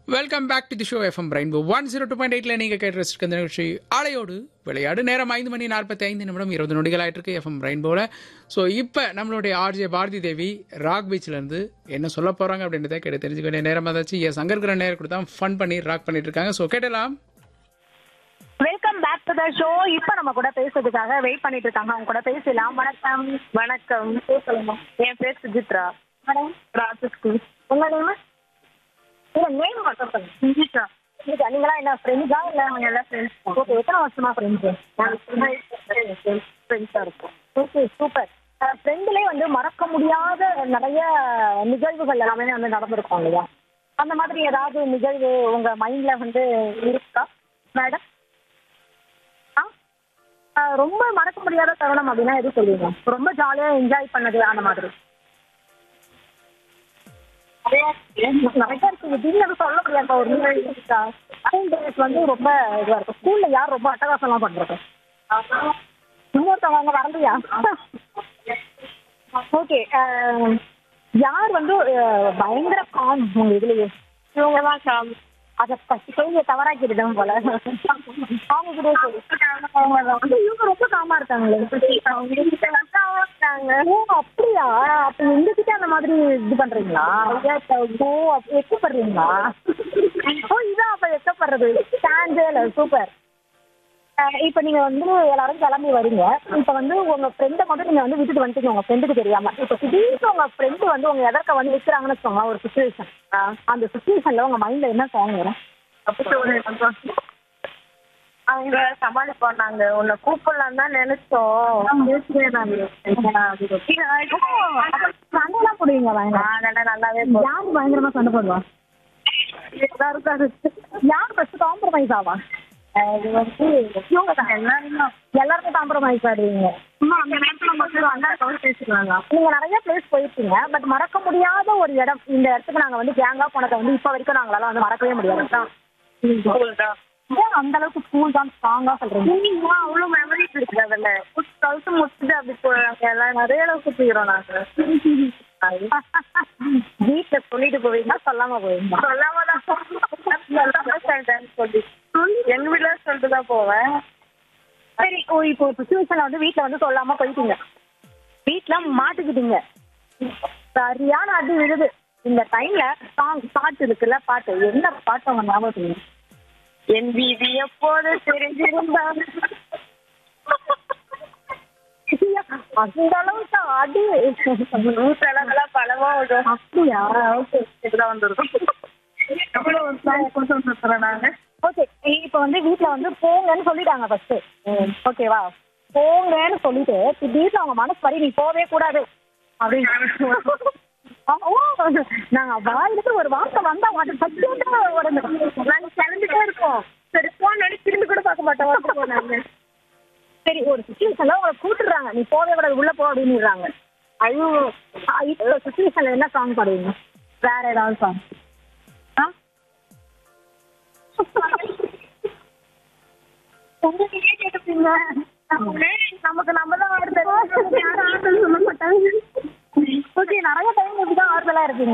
Welcome back to the show FM brain one zero two point எயிட்ல நீங்க கேட்டு ரசிக்க இந்த நிகழ்ச்சி ஆலையோடு விளையாடு நேரம் ஐந்து மணி நாற்பத்தி ஐந்து நிமிடம் இருபது நொடிகள் ஆயிட்டு இருக்கு எஃப்எம் பிரைன் போல ஸோ இப்போ நம்மளுடைய ஆர்ஜே பாரதி தேவி ராக் பீச்ல இருந்து என்ன சொல்ல போறாங்க அப்படின்றத கேட்டு தெரிஞ்சுக்க வேண்டிய நேரம் அதாச்சு எஸ் அங்க இருக்கிற நேரம் கூட தான் ஃபன் பண்ணி ராக் பண்ணிட்டு இருக்காங்க ஸோ கேட்டலாம் welcome back to the show இப்போ நம்ம கூட பேசுறதுக்காக வெயிட் பண்ணிட்டு இருக்காங்க அவங்க கூட பேசலாம் வணக்கம் வணக்கம் சொல்லுங்க என் பேர் சுஜித்ரா மேடம் ராஜஸ்கி உங்க நேம் இல்ல நேம் மட்டும் சொல்லுங்க சுஜித்ரா சுஜித்ரா நீங்களா என்ன ஃப்ரெண்ட்ஸா இல்ல அவங்க எல்லாம் ஃப்ரெண்ட்ஸ் ஓகே எத்தனை வருஷமா ஃப்ரெண்ட்ஸ் ஃப்ரெண்ட்ஸா இருக்கும் ஓகே சூப்பர் ஃப்ரெண்ட்லேயே வந்து மறக்க முடியாத நிறைய நிகழ்வுகள் எல்லாமே வந்து நடந்திருக்கும் இல்லையா அந்த மாதிரி ஏதாவது நிகழ்வு உங்க மைண்ட்ல வந்து இருக்கா மேடம் ஆ? ஆ, ரொம்ப மறக்க முடியாத தருணம் அப்படின்னா எது சொல்லுவீங்க ரொம்ப ஜாலியா என்ஜாய் பண்ணது அந்த மாதிரி நிறைய இருக்கு திடீர்னு சொல்ல முடியாது ஒரு நிகழ்வு இருக்கா? ஸ்கூல் டேஸ் வந்து ரொம்ப இதுவா இருக்கும் ஸ்கூல்ல யார் ரொம்ப அட்டகாசம்லாம் பண்றது இன்னொருத்தவங்க அங்க வரலையா ஓகே யார் வந்து அஹ், பயங்கர காம் உங்க இதுலயே இவங்க தான் காம் அதை ஃபர்ஸ்ட் கேள்வியை தவறாக்கிடுதான் போல அவங்க கிட்டே சொல்லு இவங்க ரொம்ப காமா இருக்காங்களே ஓ அப்படியா அப்ப எங்க கிட்ட அந்த மாதிரி இது பண்றீங்களா ஓ அப்ப எக்கப்படுறீங்களா ஓ இதான் அப்ப எக்கப்படுறது சான்ஸே இல்லை சூப்பர் இப்போ நீங்க வந்து எல்லாரும் கிளம்பி வரீங்க இப்போ வந்து உங்க ஃப்ரெண்டை மட்டும் நீங்க வந்து விட்டுட்டு வந்துட்டீங்க உங்க ஃப்ரெண்டுக்கு தெரியாம இப்போ திடீர்னு உங்க ஃப்ரெண்டு வந்து உங்க எதற்க வந்து நிற்கிறாங்கன்னு வச்சுக்கோங்க ஒரு சுச்சுவேஷன் அந்த சுச்சுவேஷன்ல உங்க மைண்ட்ல என்ன சாங் வரும் அவங்க சமாளிப்போம் நாங்க உன்னை கூப்பிடலாம் தான் நினைச்சோம் சண்டைலாம் போடுவீங்க பயங்கர அதெல்லாம் நல்லாவே யார் பயங்கரமா சண்டை போடுவா யார் ஃபர்ஸ்ட் காம்ப்ரமைஸ் ஆவா இது வந்து இவங்க தான் எல்லாருமே எல்லாருமே காம்ப்ரமைஸ் ஆடுவீங்க சும்மா அந்த நேரத்துல மட்டும் வந்தா கவுண்ட் பேசிக்கலாங்க நீங்க நிறைய பிளேஸ் போயிருக்கீங்க பட் மறக்க முடியாத ஒரு இடம் இந்த இடத்துக்கு நாங்க வந்து கேங்கா போனதை வந்து இப்ப வரைக்கும் நாங்களால வந்து மறக்கவே முடியாது ஸ்கூல் தான் ஏன் அந்த அளவுக்கு ஸ்கூல் தான் ஸ்ட்ராங்கா சொல்றீங்க நீங்க அவ்வளோ மெமரிஸ் இருக்குது அதில் டுவெல்த்து முடிச்சுட்டு அப்படி போறாங்க எல்லாம் நிறைய அளவு சுற்றிக்கிறோம் நாங்க வீட்டுல சொல்லிட்டு போவீங்களா சொல்லாம போவீங்களா சொல்லாம தான் சொல்லிட்டேன் சொல்லி எங்க வீட்டுல சொல்லிட்டு தான் போவேன் சரி ஓ இப்போ ஒரு சுச்சுவேஷன்ல வந்து வீட்ல வந்து சொல்லாம போயிட்டீங்க வீட்ல மாட்டிக்கிட்டீங்க சரியான அடி விழுது இந்த டைம்ல சாங் பாட்டு இருக்குல்ல பாட்டு என்ன பாட்டு உங்க ஞாபகம் சொல்லுங்க என் வீதி எப்போது தெரிஞ்சிருந்தான் அந்த அளவுக்கு அடி நூற்றளவுலாம் பலமா விடும் அப்படியா ஓகே இதுதான் வந்துருக்கும் எவ்வளோ ஒரு சாங் கொண்டு வந்துருக்கிறோம் நாங்க ஓகே இப்போ வந்து வீட்ல வந்து போங்கன்னு சொல்லிட்டாங்க ஃபர்ஸ்ட் ஓகேவா போங்கன்னு சொல்லிட்டு திடீர்னு அவங்க மனசு வரி நீ போவே கூடாது அப்படின்னு ஆ, ஓ நாங்க வாயிலுக்கு ஒரு வார்த்தை வந்தா மாட்டோம் சத்தியமா உடனே நாங்க கிளம்பிட்டே இருக்கோம் சரி போன் அடி திரும்பி கூட பார்க்க மாட்டோம் வந்துருவோம் நாங்க சரி ஒரு சுச்சுவேஷன்ல உங்களை கூட்டுறாங்க நீ போவே கூடாது உள்ள போ அப்படின்னுறாங்க ஐயோ ஆ, இப்போ சுச்சுவேஷன்ல என்ன சாங் பாடுவீங்க வேற ஏதாவது சாங் ஆ உங்ககிட்டயே கேட்டுப்பீங்க நமக்கு நம்ம தான் ஆடுறது யாரும் ஆடுறது சொல்ல மாட்டாங்க ஓகே நிறைய டைம் இப்படிதான் ஆறுதலா இருக்கீங்க